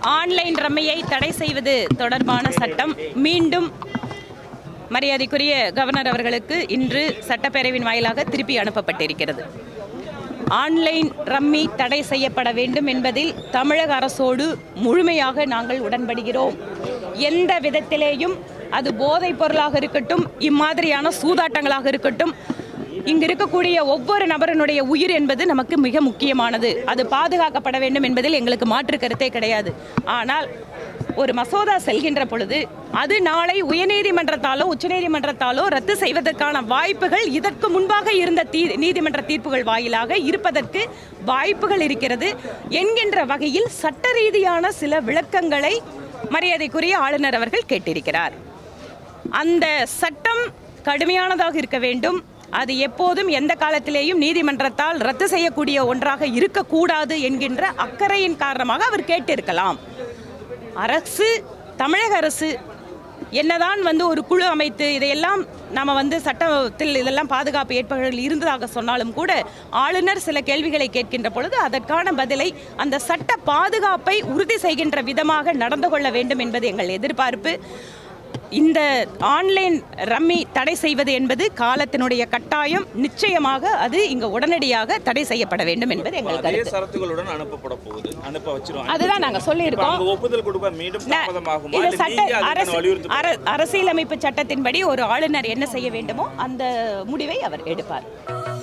online ரம்மியை தடை செய்வது தொடர்பான சட்டம் மீண்டும் மரியாதைக்குரிய கவர்னர் அவர்களுக்கு இன்று சட்டப்பேரவையின் வாயிலாக திருப்பி அனுப்பப்பட்டிருக்கிறது ஆன்லைன் ரம்மி தடை செய்யப்பட வேண்டும் என்பதில் தமிழக அரசோடு முழுமையாக நாங்கள் உடன்படுகிறோம் எந்த விதத்திலேயும் அது போதைப் பொருளாக இருக்கட்டும் இம்மாதிரியான சூதாட்டங்களாக இருக்கட்டும் இங்கு இருக்கக்கூடிய ஒவ்வொரு நபரினுடைய உயிர் என்பது நமக்கு மிக முக்கியமானது அது பாதுகாக்கப்பட வேண்டும் என்பதில் எங்களுக்கு மாற்று கருத்தே கிடையாது ஆனால் ஒரு மசோதா செல்கின்ற பொழுது அது நாளை உயர்நீதிமன்றத்தாலோ உச்சநீதிமன்றத்தாலோ ரத்து செய்வதற்கான வாய்ப்புகள் இதற்கு முன்பாக இருந்த தீ நீதிமன்ற தீர்ப்புகள் வாயிலாக இருப்பதற்கு வாய்ப்புகள் இருக்கிறது என்கின்ற வகையில் சட்ட ரீதியான சில விளக்கங்களை மரியாதைக்குரிய ஆளுநர் அவர்கள் கேட்டிருக்கிறார் அந்த சட்டம் கடுமையானதாக இருக்க வேண்டும் அது எப்போதும் எந்த காலத்திலேயும் நீதிமன்றத்தால் ரத்து செய்யக்கூடிய ஒன்றாக இருக்கக்கூடாது என்கின்ற அக்கறையின் காரணமாக அவர் கேட்டிருக்கலாம் அரசு தமிழக அரசு என்னதான் வந்து ஒரு குழு அமைத்து இதையெல்லாம் நம்ம வந்து சட்டத்தில் இதெல்லாம் பாதுகாப்பு ஏற்பாடுகள் இருந்ததாக சொன்னாலும் கூட ஆளுநர் சில கேள்விகளை கேட்கின்ற பொழுது அதற்கான பதிலை அந்த சட்ட பாதுகாப்பை உறுதி செய்கின்ற விதமாக நடந்து கொள்ள வேண்டும் என்பது எங்கள் எதிர்பார்ப்பு இந்த ஆன்லைன் ரம்மி தடை செய்வது என்பது காலத்தினுடைய கட்டாயம் நிச்சயமாக அது இங்க உடனடியாக தடை செய்யப்பட வேண்டும் என்பது எங்கள் அதே கருத்து சரத்துகளுடன் அனுப்பப்பட போகுது அனுப்ப வச்சிருவாங்க அதுதான் நாங்க இப்ப சொல்லியிருக்கோம் அங்க ஒப்புதல் கொடுப்ப மீண்டும் ந- தாமதமாகுமா இது இல்ல சட்ட நீங்க அதுக்கான அரசு வலியுறுத்தி அர- அரசியலமைப்பு சட்டத்தின்படி ஒரு ஆளுநர் என்ன செய்ய வேண்டுமோ அந்த முடிவை அவர் எடுப்பார்